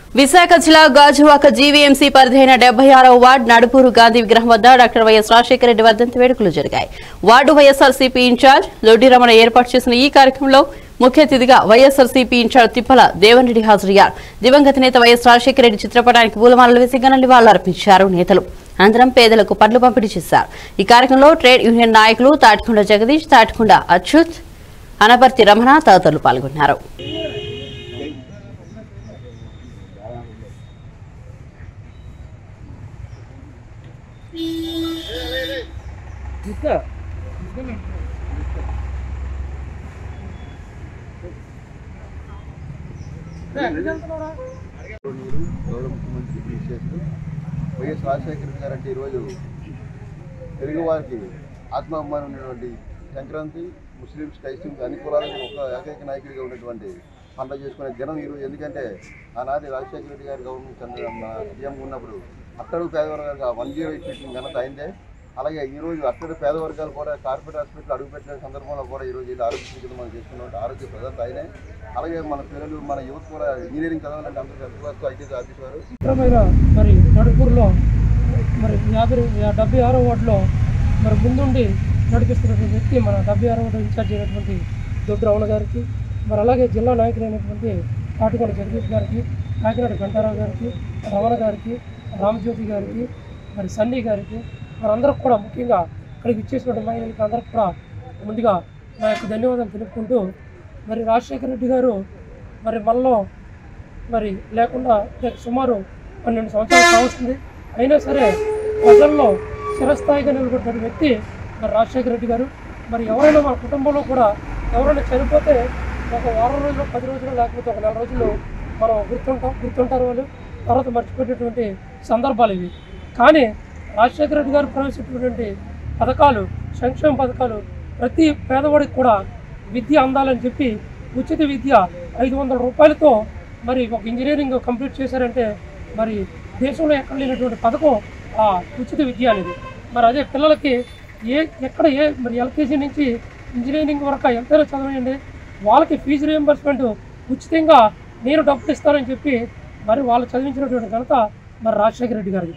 విశాఖ జిల్లా గాజువాక జీవీఎంసీ పరిధైన డెబ్బై ఆరవ వార్డు నడుపూరు గాంధీ విగ్రహం వద్ద డాక్టర్ వైఎస్ రాజశేఖర రెడ్డి వర్ధంతి వేడుకలు జరిగాయి వార్డు వైఎస్ఆర్సీపీ ఇన్ఛార్జ్ దొడ్డి రమణ ఏర్పాటు చేసిన ఈ కార్యక్రమంలో ముఖ్య అతిథిగా వైఎస్ఆర్సీపీ ఇన్ఛార్జ్ తిప్పల దేవన్ రెడ్డి హాజరయ్యారు దివంగత నేత వైఎస్ రాజశేఖర రెడ్డి చిత్రపటానికి పూలమాలలు వేసి ఘన నివాళులర్పించారు నేతలు అనంతరం పేదలకు పండ్లు పంపిణీ చేశారు ఈ కార్యక్రమంలో ట్రేడ్ యూనియన్ నాయకులు తాటికొండ జగదీష్ తాటికొండ అచ్యుత్ అనపర్తి రమణ తదితరులు పాల్గొన్నారు నీరు గౌరవ ముఖ్యమంత్రి చేస్తూ వైఎస్ రాజశేఖర రెడ్డి గారు అంటే ఈరోజు తెలుగు వారికి ఆత్మాభిమానం ఉన్నటువంటి సంక్రాంతి ముస్లిమ్స్ క్రైస్తవులు అన్ని కులాలకు ఒక ఏకైక నాయకుడిగా ఉన్నటువంటి పండుగ చేసుకునే దినం ఈరోజు ఎందుకంటే ఆనాటి రాజశేఖర రెడ్డి గారు గవర్నమెంట్ చంద్ర మన సీఎం ఉన్నప్పుడు అట్టడుగు పేదవర్గాలుగా వన్ జీరో ఎయిట్ పెట్టిన ఘనత అయిందే అలాగే ఈ రోజు అట్టడి పేద వర్గాలు కూడా కార్పొరేట్ హాస్పిటల్ అడుగుపెట్టిన సందర్భంలో కూడా ఈ రోజు ఇది ఆరోగ్య స్థితిలో మనం చేసుకున్నాం ఆరోగ్య ప్రదాత ఆయనే అలాగే మన పిల్లలు మన యువత కూడా ఇంజనీరింగ్ చదవాలంటే అందరూ అభివాస్తు ఐటీ ఆఫీస్ వారు చిత్రమైన మరి నడుపూర్లో మరి యాభై డెబ్బై ఆరో వార్డులో మరి ముందుండి నడిపిస్తున్నటువంటి వ్యక్తి మన డెబ్బై ఆరో వార్డు ఇన్ఛార్జ్ అయినటువంటి దొడ్డు రమణ గారికి మరి అలాగే జిల్లా నాయకులైనటువంటి తాటికొండ జగదీష్ గారికి కాకినాడ గంటారావు గారికి రమణ గారికి రామజ్యోతి గారికి మరి సన్నీ గారికి మరి అందరికి కూడా ముఖ్యంగా ఇక్కడికి ఇచ్చేసినటువంటి మహిళలకి అందరికి కూడా ముందుగా నా యొక్క ధన్యవాదాలు తెలుపుకుంటూ మరి రాజశేఖర రెడ్డి గారు మరి మనలో మరి లేకుండా ఇక సుమారు పన్నెండు సంవత్సరాలు కావస్తుంది అయినా సరే ప్రజల్లో చిరస్థాయిగా నిలబడిన వ్యక్తి మరి రాజశేఖర రెడ్డి గారు మరి ఎవరైనా మన కుటుంబంలో కూడా ఎవరైనా చనిపోతే ఒక వారం రోజులు పది రోజులు లేకపోతే ఒక నెల రోజులు మనం గుర్తుంటాం గుర్తుంటారు వాళ్ళు తర్వాత మర్చిపోయేటటువంటి సందర్భాలు ఇవి కానీ రాజశేఖర రెడ్డి గారు ప్రవేశించినటువంటి పథకాలు సంక్షేమ పథకాలు ప్రతి పేదవాడికి కూడా విద్య అందాలని చెప్పి ఉచిత విద్య ఐదు వందల రూపాయలతో మరి ఒక ఇంజనీరింగ్ కంప్లీట్ చేశారంటే మరి దేశంలో ఎక్కడ లేనటువంటి పథకం ఆ ఉచిత విద్య అనేది మరి అదే పిల్లలకి ఏ ఎక్కడ ఏ మరి ఎల్కేజీ నుంచి ఇంజనీరింగ్ వరకు ఎంతైనా చదవండి వాళ్ళకి ఫీజు రియంబర్స్మెంట్ ఉచితంగా నేను డబ్బులు ఇస్తానని చెప్పి మరి వాళ్ళు చదివించినటువంటి ఘనత మరి రాజశేఖర రెడ్డి గారికి